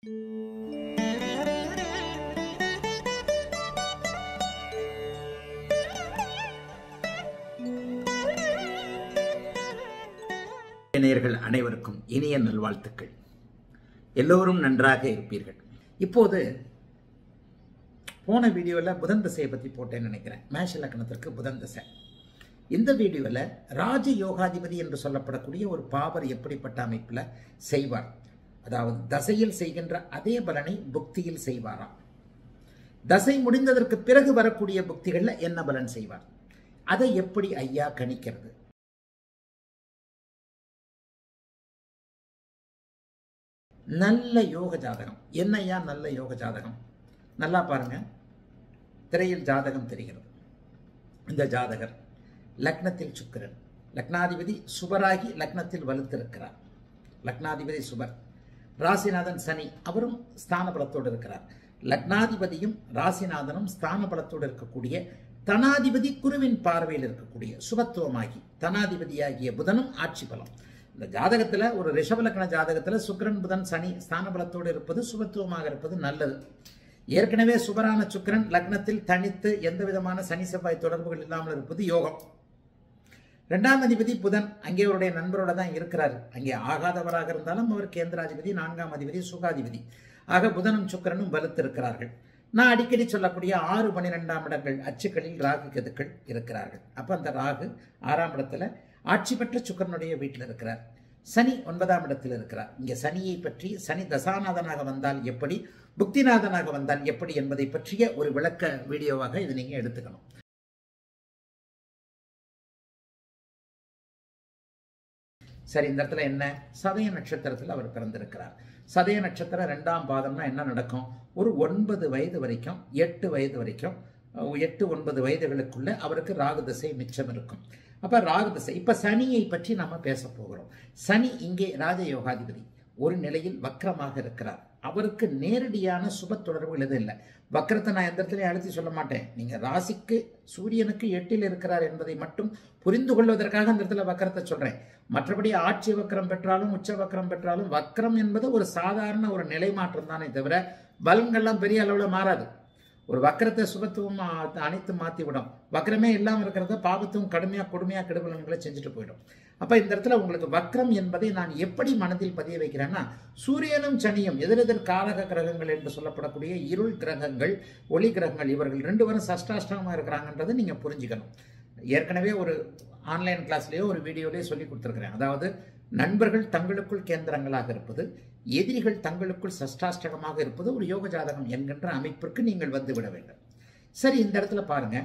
நேயர்கள் அனைவருக்கும் இனிய நல்வாழ்த்துக்கள் எல்லோரும் நன்றாக இருப்பீர்கள் இப்போது போன வீடியோவில் புதன் திசையை பற்றி போட்டேன்னு நினைக்கிறேன் மேஷ லக்னத்திற்கு புதன் திசை இந்த வீடியோவில் ராஜ யோகாதிபதி என்று சொல்லப்படக்கூடிய ஒரு பாவர் எப்படிப்பட்ட அமைப்பில் செய்வார் அதாவது தசையில் செய்கின்ற அதே பலனை புக்தியில் செய்வாராம் தசை முடிந்ததற்கு பிறகு வரக்கூடிய புக்திகளில் என்ன பலன் செய்வார் அதை எப்படி ஐயா கணிக்கிறது நல்ல யோக ஜாதகம் என்னையா நல்ல யோக ஜாதகம் நல்லா பாருங்க திரையில் ஜாதகம் தெரிகிறது இந்த ஜாதகர் லக்னத்தில் சுக்கிரன் லக்னாதிபதி சுபராகி லக்னத்தில் வலுத்திருக்கிறார் லக்னாதிபதி சுபர் ராசிநாதன் சனி அவரும் ஸ்தான பலத்தோடு இருக்கிறார் லக்னாதிபதியும் ராசிநாதனும் ஸ்தான பலத்தோடு இருக்கக்கூடிய தனாதிபதி குருவின் பார்வையில் இருக்கக்கூடிய சுபத்துவமாகி தனாதிபதியாகிய புதனும் ஆட்சி பலம் இந்த ஜாதகத்தில் ஒரு ரிஷபலக்கண ஜாதகத்தில் சுக்கிரன் புதன் சனி ஸ்தான பலத்தோடு இருப்பது சுபத்துவமாக இருப்பது நல்லது ஏற்கனவே சுபரான சுக்கிரன் லக்னத்தில் தனித்து எந்த விதமான சனி செவ்வாய் தொடர்புகள் இல்லாமல் இருப்பது யோகம் ரெண்டாம் அதிபதி புதன் அங்கே அவருடைய நண்பரோட தான் இருக்கிறார் அங்கே ஆகாதவராக இருந்தாலும் அவர் கேந்திராதிபதி நான்காம் அதிபதி சுகாதிபதி ஆக புதனும் சுக்கிரனும் வலுத்திருக்கிறார்கள் நான் அடிக்கடி சொல்லக்கூடிய ஆறு பன்னிரெண்டாம் இடங்கள் அச்சுக்களில் ராகு கெதுக்கள் இருக்கிறார்கள் அப்போ அந்த ராகு ஆறாம் இடத்துல ஆட்சி பெற்ற சுக்கரனுடைய வீட்டில் இருக்கிறார் சனி ஒன்பதாம் இடத்தில் இருக்கிறார் இங்கே சனியை பற்றி சனி தசாநாதனாக வந்தால் எப்படி புக்திநாதனாக வந்தால் எப்படி என்பதை பற்றிய ஒரு விளக்க வீடியோவாக இது நீங்கள் எடுத்துக்கணும் சரி இந்த இடத்துல என்ன சதய நட்சத்திரத்தில் அவர் பிறந்திருக்கிறார் சதய நட்சத்திரம் ரெண்டாம் பாதம்னா என்ன நடக்கும் ஒரு ஒன்பது வயது வரைக்கும் எட்டு வயது வரைக்கும் எட்டு ஒன்பது வயதுகளுக்குள்ள அவருக்கு ராகு திசை மிச்சம் இருக்கும் அப்ப ராகு திசை இப்ப சனியை பற்றி நம்ம பேச போகிறோம் சனி இங்கே ராஜயோகாதிபதி ஒரு நிலையில் வக்கரமாக இருக்கிறார் அவருக்கு நேரடியான சுப தொடர்புகள் எதுவும் இல்லை வக்கரத்தை நான் எந்த இடத்துலையும் அழுத்தி சொல்ல மாட்டேன் நீங்க ராசிக்கு சூரியனுக்கு எட்டில் இருக்கிறார் என்பதை மட்டும் புரிந்து கொள்வதற்காக அந்த இடத்துல வக்கரத்தை சொல்றேன் மற்றபடி ஆட்சி வக்கரம் பெற்றாலும் உச்ச வக்கரம் பெற்றாலும் வக்கரம் என்பது ஒரு சாதாரண ஒரு நிலை மாற்றம் தானே தவிர பலன்கள்லாம் பெரிய அளவில் மாறாது ஒரு வக்கரத்தை சுபத்துவம் அனைத்து மாற்றி விடும் வக்கரமே இல்லாமல் இருக்கிறத பாபத்துவம் கடுமையாக கொடுமையாக கெடுபலன்களை செஞ்சுட்டு போயிடும் அப்போ இந்த இடத்துல உங்களுக்கு வக்ரம் என்பதை நான் எப்படி மனதில் பதிய வைக்கிறேன்னா சூரியனும் சனியும் எதிரெதிர் காலக கிரகங்கள் என்று சொல்லப்படக்கூடிய இருள் கிரகங்கள் ஒளி கிரகங்கள் இவர்கள் ரெண்டு பேரும் சஷ்டாஷ்டமாக இருக்கிறாங்கன்றதை நீங்கள் புரிஞ்சுக்கணும் ஏற்கனவே ஒரு ஆன்லைன் கிளாஸ்லேயோ ஒரு வீடியோலேயோ சொல்லி கொடுத்துருக்குறேன் அதாவது நண்பர்கள் தங்களுக்குள் கேந்திரங்களாக இருப்பது எதிரிகள் தங்களுக்குள் சஷ்டாஷ்டகமாக இருப்பது ஒரு யோக ஜாதகம் என்கின்ற அமைப்பிற்கு நீங்கள் வந்து விட வேண்டும் சரி இந்த இடத்துல பாருங்க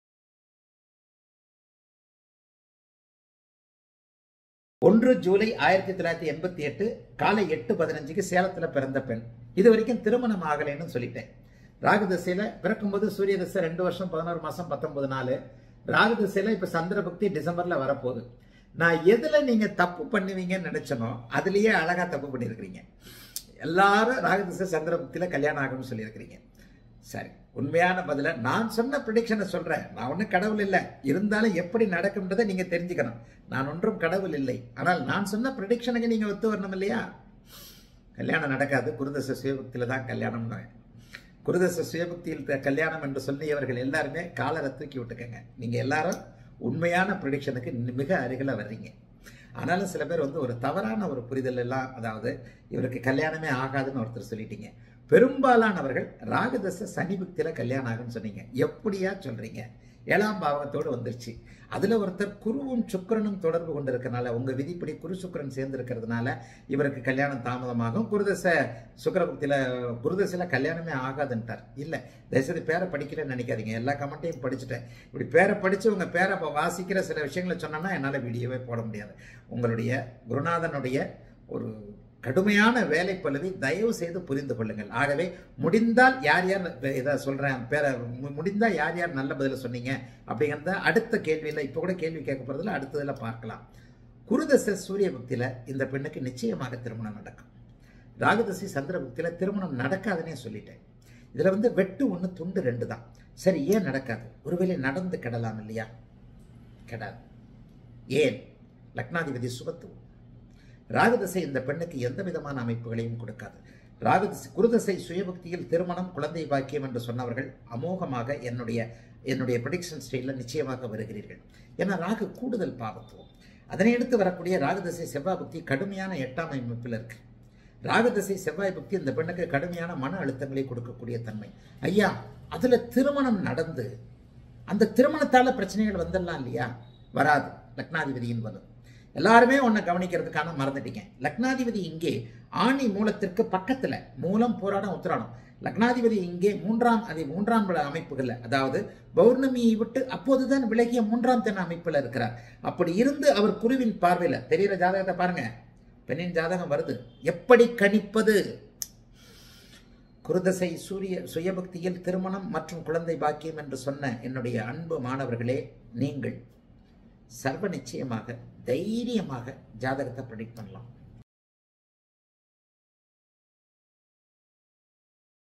ஒன்று ஜூலை ஆயிரத்தி தொள்ளாயிரத்தி எண்பத்தி எட்டு காலை எட்டு பதினஞ்சுக்கு சேலத்தில் பிறந்த பெண் இது வரைக்கும் திருமணம் ஆகலைன்னு சொல்லிட்டேன் ராகு திசையில பிறக்கும்போது சூரிய திசை ரெண்டு வருஷம் பதினோரு மாசம் பத்தொன்பது நாள் ராகு திசையில இப்ப சந்திர பக்தி டிசம்பர்ல வரப்போகுது நான் எதுல நீங்க தப்பு பண்ணுவீங்கன்னு நினைச்சனோ அதுலயே அழகா தப்பு பண்ணியிருக்கிறீங்க எல்லாரும் ராகதிசை சந்திரபக்தியில கல்யாணம் ஆகும்னு சொல்லியிருக்கிறீங்க சரி உண்மையான பதில நான் சொன்ன ப்ரிடிக்ஷனை சொல்றேன் நான் ஒன்றும் கடவுள் இல்லை இருந்தாலும் எப்படி நடக்கும்ன்றதை நீங்க தெரிஞ்சுக்கணும் நான் ஒன்றும் கடவுள் இல்லை ஆனால் நான் சொன்ன ப்ரிடிக்ஷனுக்கு நீங்க ஒத்து வரணும் இல்லையா கல்யாணம் நடக்காது குருதச சுயபக்தியில தான் கல்யாணம் குருதச சுயபக்தியில் கல்யாணம் என்று சொல்லியவர்கள் எல்லாருமே காலரை தூக்கி விட்டுக்கங்க நீங்க எல்லாரும் உண்மையான ப்ரிடிக்ஷனுக்கு மிக அருகில் வர்றீங்க ஆனாலும் சில பேர் வந்து ஒரு தவறான ஒரு புரிதல் எல்லாம் அதாவது இவருக்கு கல்யாணமே ஆகாதுன்னு ஒருத்தர் சொல்லிட்டீங்க பெரும்பாலானவர்கள் ராகதச சனி புக்தியில் கல்யாணம் ஆகுன்னு சொன்னீங்க எப்படியா சொல்றீங்க ஏழாம் பாவகத்தோடு வந்துருச்சு அதுல ஒருத்தர் குருவும் சுக்கரனும் தொடர்பு கொண்டிருக்கிறனால உங்க விதிப்படி குரு சுக்கரன் சேர்ந்து இருக்கிறதுனால இவருக்கு கல்யாணம் தாமதமாகும் குருதச சுக்கரபுக்தியில குருதசையில கல்யாணமே ஆகாதுன்ட்டார் இல்ல தயவுசெய்து பேரை படிக்கலன்னு நினைக்காதீங்க எல்லா கமெண்ட்டையும் படிச்சுட்டேன் இப்படி பேரை படிச்சு உங்க பேரை வாசிக்கிற சில விஷயங்களை சொன்னோம்னா என்னால் வீடியோவே போட முடியாது உங்களுடைய குருநாதனுடைய ஒரு கடுமையான வேலை பழுவி தயவு செய்து புரிந்து கொள்ளுங்கள் ஆகவே முடிந்தால் யார் யார் இதை சொல்றேன் பேர முடிந்தால் யார் யார் நல்ல பதில சொன்னீங்க அப்படிங்கிறத அடுத்த கேள்வியில் இப்போ கூட கேள்வி கேட்க போறதுல அடுத்ததில் பார்க்கலாம் குருதச சூரிய பக்தியில இந்த பெண்ணுக்கு நிச்சயமாக திருமணம் நடக்கும் ராகுதசி சந்திர பக்தியில திருமணம் நடக்காதுன்னே சொல்லிட்டேன் இதுல வந்து வெட்டு ஒன்று துண்டு ரெண்டு தான் சரி ஏன் நடக்காது ஒருவேளை நடந்து கெடலாம் இல்லையா கெடாது ஏன் லக்னாதிபதி சுபத்துவம் ராகுதசை இந்த பெண்ணுக்கு எந்த விதமான அமைப்புகளையும் கொடுக்காது ராகு குருதசை சுயபக்தியில் திருமணம் குழந்தை பாக்கியம் என்று சொன்னவர்கள் அமோகமாக என்னுடைய என்னுடைய ப்ரொடிக்ஷன் ஸ்டைலில் நிச்சயமாக வருகிறீர்கள் ஏன்னா ராகு கூடுதல் பாவத்துவம் அதனை எடுத்து வரக்கூடிய ராகுதசை செவ்வாய் புக்தி கடுமையான எட்டாம் அமைப்பில் இருக்கு ராகுதசை செவ்வாய் புக்தி இந்த பெண்ணுக்கு கடுமையான மன அழுத்தங்களை கொடுக்கக்கூடிய தன்மை ஐயா அதுல திருமணம் நடந்து அந்த திருமணத்தால பிரச்சனைகள் வந்துடலாம் இல்லையா வராது லக்னாதிபதியின் வரும் எல்லாருமே ஒன்றை கவனிக்கிறதுக்கான மறந்துட்டீங்க லக்னாதிபதி இங்கே ஆணி மூலத்திற்கு பக்கத்துல மூலம் போராடம் உத்திராடம் லக்னாதிபதி இங்கே மூன்றாம் அது மூன்றாம் விட அமைப்புகள்ல அதாவது பௌர்ணமியை விட்டு அப்போதுதான் விலகிய மூன்றாம் தென் அமைப்புல இருக்கிறார் அப்படி இருந்து அவர் குருவின் பார்வையில தெரிகிற ஜாதகத்தை பாருங்க பெண்ணின் ஜாதகம் வருது எப்படி கணிப்பது குருதசை சூரிய சுயபக்தியில் திருமணம் மற்றும் குழந்தை பாக்கியம் என்று சொன்ன என்னுடைய அன்பு மாணவர்களே நீங்கள் சர்வ நிச்சயமாக தைரியமாக ஜாதகத்தை ப்ரெடிக்ட் பண்ணலாம்